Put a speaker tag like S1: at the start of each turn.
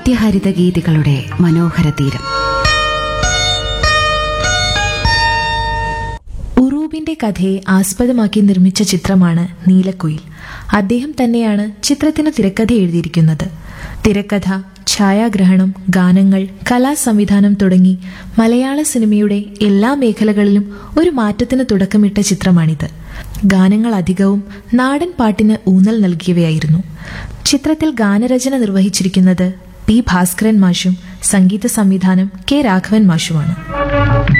S1: നിത്യഹരിത ഗീതികളുടെ മനോഹര തീരം
S2: ഉറൂബിന്റെ കഥയെ ആസ്പദമാക്കി നിർമ്മിച്ച ചിത്രമാണ് നീലക്കുയിൽ അദ്ദേഹം തന്നെയാണ് ചിത്രത്തിന് തിരക്കഥ എഴുതിയിരിക്കുന്നത് തിരക്കഥ ഛായാഗ്രഹണം ഗാനങ്ങൾ കലാസംവിധാനം തുടങ്ങി മലയാള സിനിമയുടെ എല്ലാ മേഖലകളിലും ഒരു മാറ്റത്തിന് തുടക്കമിട്ട ചിത്രമാണിത് ഗാനങ്ങൾ അധികവും നാടൻ പാട്ടിന് ഊന്നൽ നൽകിയവയായിരുന്നു ചിത്രത്തിൽ ഗാനരചന നിർവഹിച്ചിരിക്കുന്നത് പി ഭാസ്കരൻ മാഷും സംഗീത സംവിധാനം കെ രാഘവൻ മാഷുമാണ്